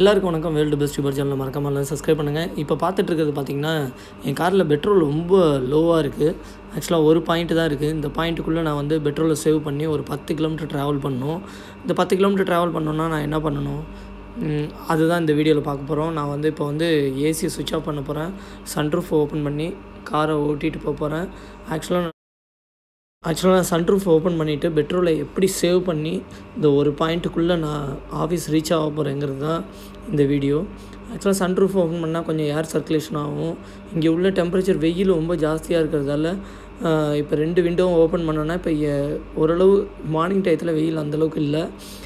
எல்லாருக்கும் வணக்கம் world best Uber channel மறக்காம எல்லாம் சப்ஸ்கிரைப் பண்ணுங்கள் இப்போ பார்த்துட்டு இருக்கிறது பார்த்தீங்கன்னா என் காரில் பெட்ரோல் ரொம்ப லோவாக இருக்குது ஆக்சுவலாக ஒரு பாயிண்ட் தான் இருக்குது இந்த பாயிண்ட்டுக்குள்ளே நான் வந்து பெட்ரோலை சேவ் பண்ணி ஒரு பத்து கிலோமீட்டர் ட்ராவல் பண்ணணும் இந்த பத்து கிலோமீட்டர் ட்ராவல் பண்ணணுன்னா நான் என்ன பண்ணணும் ம், அதுதான் இந்த வீடியோவில் பார்க்க போகிறோம் நான் வந்து இப்போ வந்து ஏசியை சுவிட்ச் ஆஃப் பண்ண போகிறேன் சன்ரூஃப் ஓப்பன் பண்ணி காரை ஓட்டிகிட்டு போக போகிறேன் ஆக்சுவலாக ஆக்சுவலாக நான் சன்ரூஃப் ஓப்பன் பண்ணிவிட்டு பெட்ரோலை எப்படி சேவ் பண்ணி இந்த ஒரு பாயிண்ட்டுக்குள்ளே நான் ஆஃபீஸ் ரீச் ஆக போகிறேங்கிறது தான் இந்த வீடியோ ஆக்சுவலாக சன்ரூஃப் ஓப்பன் பண்ணால் கொஞ்சம் ஏர் சர்க்குலேஷன் ஆகும் இங்கே உள்ள டெம்பரேச்சர் வெயில் ரொம்ப ஜாஸ்தியாக இருக்கிறதால இப்போ ரெண்டு விண்டோவும் ஓப்பன் பண்ணோன்னா இப்போ எ- ஓரளவு மார்னிங் டயத்தில் வெயில் அந்தளவுக்கு இல்லை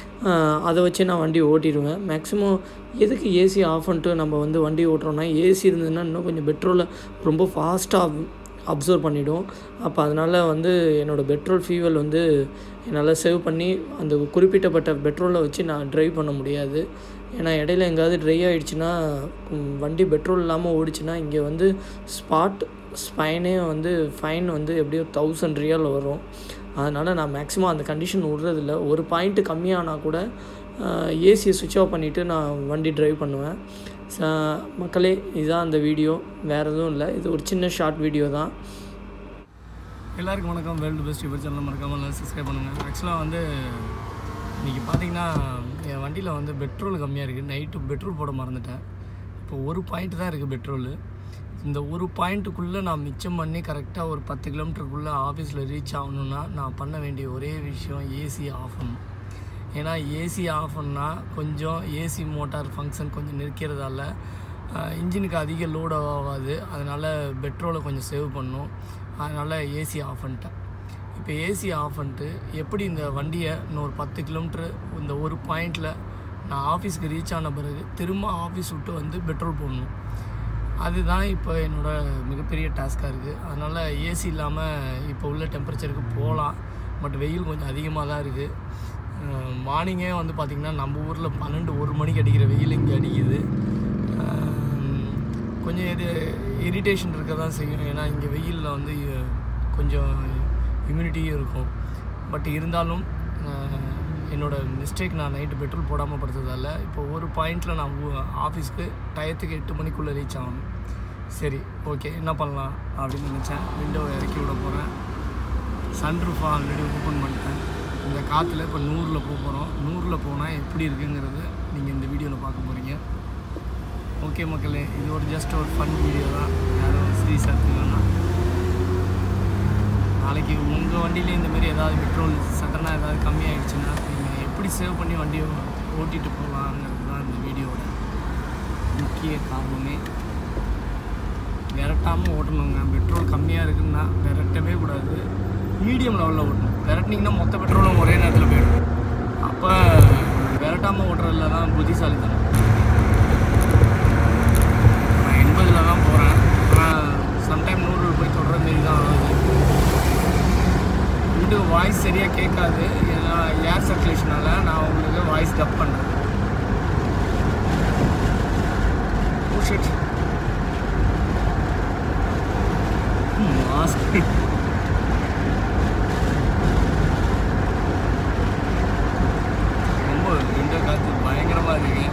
அதை வச்சு நான் வண்டி ஓட்டிடுவேன் மேக்ஸிமம் எதுக்கு ஏசி ஆஃப் பண்ணிட்டு நம்ம வந்து வண்டி ஓட்டுறோன்னா ஏசி இருந்ததுன்னா இன்னும் கொஞ்சம் பெட்ரோலை ரொம்ப ஃபாஸ்ட்டாக அப்சர்வ் பண்ணிடும் அப்போ அதனால் வந்து என்னோடய பெட்ரோல் ஃபியூவல் வந்து என்னால் சேவ் பண்ணி அந்த குறிப்பிட்டப்பட்ட பெட்ரோலை வச்சு நான் ட்ரைவ் பண்ண முடியாது ஏன்னா இடையில எங்கேயாவது ட்ரை ஆகிடுச்சுன்னா வண்டி பெட்ரோல் இல்லாமல் ஓடிச்சுன்னா இங்கே வந்து ஸ்பாட் ஸ்பைனே வந்து ஃபைன் வந்து எப்படியும் தௌசண்ட் ரியல் வரும் அதனால் நான் மேக்ஸிமம் அந்த கண்டிஷன் விட்றதில்ல ஒரு பாயிண்ட்டு கம்மியானால் கூட ஏசியை சுவிட்ச் ஆஃப் பண்ணிவிட்டு நான் வண்டி டிரைவ் பண்ணுவேன் ச மக்களே இதுதான் அந்த வீடியோ வேறு எதுவும் இல்லை இது ஒரு சின்ன ஷார்ட் வீடியோ தான் எல்லாருக்கும் வணக்கம் வேர்ல்டு பெஸ்ட் யூபர் சேனல் மறக்காமல் எல்லாம் சப்ஸ்கிரைப் பண்ணுங்கள் ஆக்சுவலாக வந்து இன்றைக்கி பார்த்தீங்கன்னா என் வண்டியில் வந்து பெட்ரோல் கம்மியாக இருக்குது நைட்டு பெட்ரோல் போட மறந்துட்டேன் இப்போ ஒரு பாயிண்ட் தான் இருக்குது பெட்ரோலு இந்த ஒரு பாயிண்ட்டுக்குள்ளே நான் மிச்சம் பண்ணி கரெக்டாக ஒரு பத்து கிலோமீட்டருக்குள்ளே ஆஃபீஸில் ரீச் ஆகணுன்னா நான் பண்ண வேண்டிய ஒரே விஷயம் ஏசி ஆஃப் பண்ணணும் ஏன்னா ஏசி ஆஃப் பண்ணால் கொஞ்சம் ஏசி மோட்டார் ஃபங்க்ஷன் கொஞ்சம் நிற்கிறதால இன்ஜினுக்கு அதிக லோடு ஆகாது அதனால் பெட்ரோலை கொஞ்சம் சேவ் பண்ணும் அதனால் ஏசி ஆஃப் பண்ணிட்டேன் இப்போ ஏசி ஆஃப் பண்ணிட்டு எப்படி இந்த வண்டியை இன்னொரு பத்து கிலோமீட்ரு இந்த ஒரு பாயிண்டில் நான் ஆஃபீஸ்க்கு ரீச் ஆன பிறகு திரும்ப ஆஃபீஸ் விட்டு வந்து பெட்ரோல் போடணும் அதுதான் இப்போ என்னோட மிகப்பெரிய டாஸ்காக இருக்குது அதனால் ஏசி இல்லாமல் இப்போ உள்ள டெம்பரேச்சருக்கு போகலாம் பட் வெயில் கொஞ்சம் அதிகமாக தான் இருக்குது மார்னிங்கே வந்து பார்த்திங்கன்னா நம்ம ஊரில் பன்னெண்டு ஒரு மணிக்கு அடிக்கிற வெயில் இங்கே அடிக்குது அஹ் கொஞ்சம் இது இரிட்டேஷன் இருக்க தான் செய்யும் ஏன்னா இங்கே வெயிலில் வந்து அஹ், கொஞ்சம் இம்யூனிட்டியும் இருக்கும் பட் இருந்தாலும் அஹ், என்னோட மிஸ்டேக் நான் நைட்டு பெட்ரோல் போடாமல் படுத்ததால் இப்போ ஒரு பாயிண்டில் நான் ஆஃபீஸ்க்கு டயத்துக்கு எட்டு மணிக்குள்ளே ரீச் ஆகணும் சரி ஓகே என்ன பண்ணலாம் அப்படின்னு நினச்சேன் விண்டோவை இறக்கி விட போகிறேன் சன்ரூஃப் ஆல்ரெடி ஓப்பன் பண்ணிட்டேன் இந்த காற்றுல இப்போ நூறில் போக போகிறோம் நூறில் போனால் எப்படி இருக்குங்கிறது நீங்கள் இந்த வீடியோவில் பார்க்க போகிறீங்க ஓகே மக்களே இது ஒரு ஜஸ்ட் ஒரு ஃபன் வீடியோ தான் யாரும் சீரியஸாக எடுத்துக்கலன்னா நாளைக்கு உங்கள் வண்டியிலே இந்த மாதிரி ஏதாவது பெட்ரோல் சட்டனாக ஏதாவது கம்மியாயிடுச்சுன்னா நீங்கள் எப்படி சேவ் பண்ணி வண்டியை ஓட்டிகிட்டு போகலாங்கிறது தான் இந்த வீடியோவோட முக்கிய காரணமே விரட்டாமல் ஓட்டணுங்க பெட்ரோல் கம்மியாக இருக்குன்னா விரட்டவே கூடாது மீடியம் லெவலில் ஓட்டணும் விரட்டினீங்கன்னா மொத்த பெட்ரோலும் ஒரே நேரத்தில் போயிடும் அப்போ விரட்டாமல் ஓட்டுறதுல தான் புத்திசாலித்தனம் நான் எண்பதில் தான் போகிறேன் ஆனால் சம்டைம் நூறு போய் தொடர மாரி தான் ஆகுது வீட்டுக்கு வாய்ஸ் சரியாக கேட்காது ஏன்னா ஏர் சர்க்குலேஷனால் நான் உங்களுக்கு வாய்ஸ் டப் பண்ணுறேன் ஷிட் மாஸ்க் ரொம்ப இந்த காற்று பயங்கரமாக இருக்கு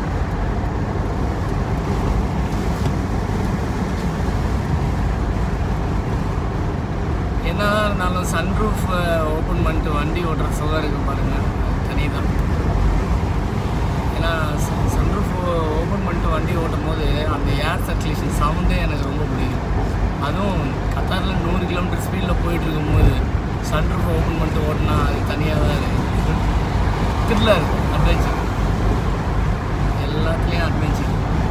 என்ன இருந்தாலும் சன்ரூஃப் ஓப்பன் பண்ணிட்டு வண்டி ஓட்டுற சுகம் இருக்கு பாருங்க தனி தான் ஏன்னா சன்ரூஃப் ஓப்பன் பண்ணிட்டு வண்டி ஓட்டும் போது அந்த ஏர் சர்க்குலேஷன் சவுண்டே எனக்கு ரொம்ப பிடிக்கும் அதுவும் கத்தாரில் நூறு கிலோமீட்டர் ஸ்பீடில் போயிட்டு இருக்கும்போது சன்ரூஃப் ஓப்பன் பண்ணிட்டு ஓட்டினா அது தனியாக தான் இருக்குது த்ரில்லாக இருக்குது அட்வென்ச்சர் எல்லாத்துலேயும் அட்வென்ச்சர்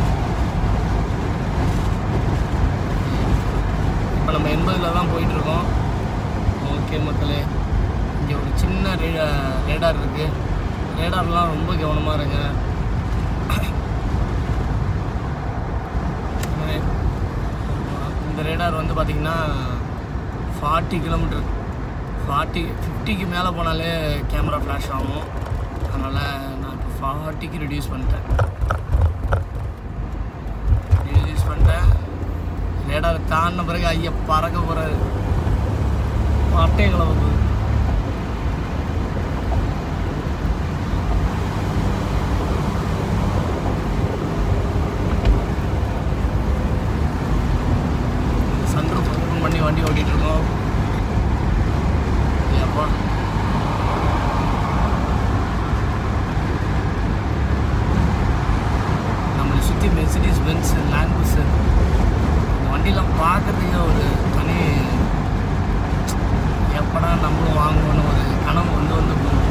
இப்போ நம்ம எண்பதில் தான் போயிட்டுருக்கோம் ஓகே மக்களே இங்கே ஒரு சின்ன ரே ரேடார் இருக்குது ரேடார்லாம் ரொம்ப கவனமாக இருங்க இந்த ரேடார் வந்து பார்த்திங்கன்னா ஃபார்ட்டி கிலோமீட்டர் ஃபார்ட்டி ஃபிஃப்டிக்கு மேலே போனாலே கேமரா ஃப்ளாஷ் ஆகும் அதனால் நான் இப்போ ஃபார்ட்டிக்கு ரெடியூஸ் பண்ணிட்டேன் ரெடியூஸ் பண்ணிட்டேன் ரேடார் தாண்டின பிறகு ஐயா பறக்க போகிறாரு அட்டையை கிளம்ப போகுது சுற்றி மெர்சிடிஸ் பென்ஸ் லேண்ட்ஸ் இந்த வண்டிலாம் பார்க்குறதுக்கே ஒரு தனி எப்படா நம்மளும் வாங்குவோன்னு ஒரு கனவு வந்து வந்து போகும்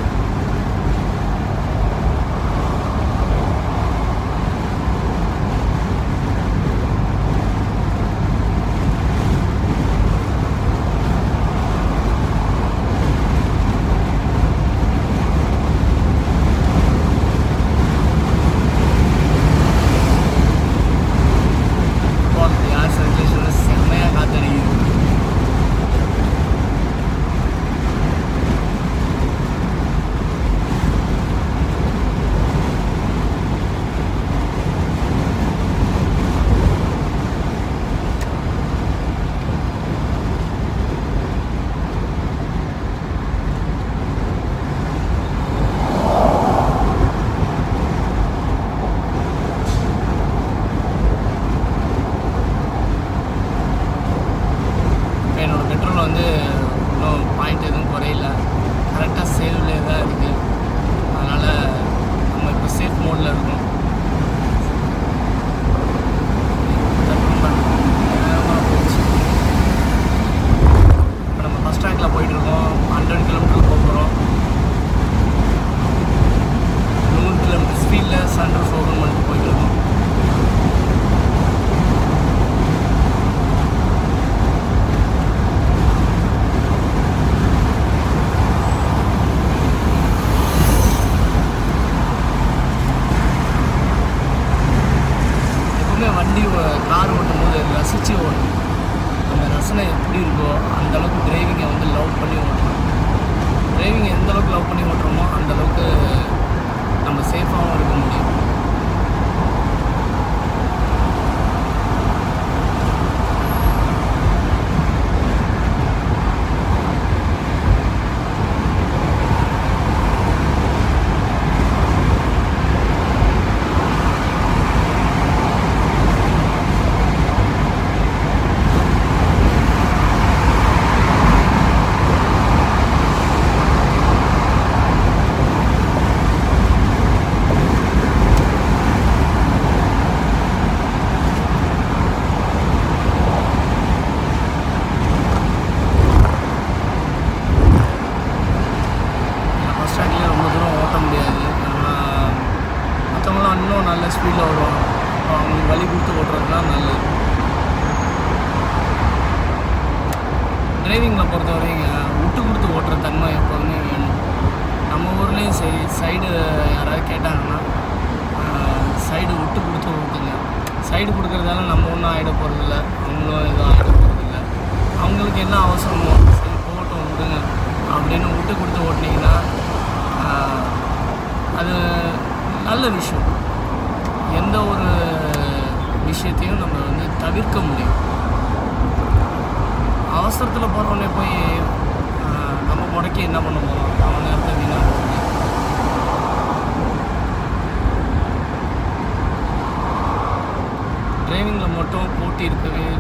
போகிறது யார் சர்க்குலேஷனில் செம்மையாக காத்தடிக்குது என்னோட பெட்ரோல் வந்து இன்னும் பாயிண்ட் எதுவும் குறையல கரெக்டாக சேவ்லேயே தான் இருக்குது அதனால் நம்ம இப்போ சேஃப் மோடில் இருக்கோம் இப்போ நம்ம ஃபஸ்ட் ட்ராக்கில் போயிட்டுருக்கோம் ஹண்ட்ரட் கிலோமீட்டர் போக போகிறோம் நூறு கிலோமீட்டர் ஸ்பீடில் சன்ரூஃப் ஓப்பன் பண்ணிட்டு போயிட்டுருக்கோம் எப்பவுமே வண்டி கார் ஓட்டும் போது ரசித்து ஓட்டணும் அந்த ரசனை எப்படி இருக்கோ அந்த அளவுக்கு டிரைவிங்கை வந்து லவ் பண்ணி ஓட்டணும் டிரைவிங் எந்த அளவுக்கு லவ் பண்ணி ஓட்டுறோமோ அந்த அளவுக்கு நம்ம சேஃபாகவும் இருக்க முடியும் ஃபஸ்ட் ட்ராக்லேயே ரொம்ப தூரம் ஓட்ட முடியாது மற்றவங்களாம் இன்னும் நல்ல ஸ்பீடில் வருவாங்க அப்போ அவங்களுக்கு வழி கொடுத்து ஓட்டுறது தான் நல்லது டிரைவிங்கில் பொறுத்தவரைங்க விட்டு கொடுத்து ஓட்டுற தன்மை எப்போதுமே வேணும் நம்ம ஊர்லேயும் சரி சைடு யாராவது கேட்டாங்கன்னா சைடு விட்டு கொடுத்து ஓட்டுங்க சைடு கொடுக்குறதால நம்ம ஒன்றும் ஆகிட போகிறதில்ல அவங்களும் எதுவும் ஆகிட போகிறதில்ல அவங்களுக்கு என்ன அவசரமோ சரி போகட்டும் விடுங்க அப்படின்னு விட்டு கொடுத்து ஓட்டினீங்கன்னா ஆஹ், அது நல்ல விஷயம் எந்த ஒரு விஷயத்தையும் நம்ம வந்து தவிர்க்க முடியும் அவசரத்தில் போகிறவனே போய் ஆஹ், நம்ம முடக்கி என்ன பண்ண போகிறோம் அவன் நேரத்தை வீணாக டிரைவிங்கில் மட்டும் போட்டி இருக்கவே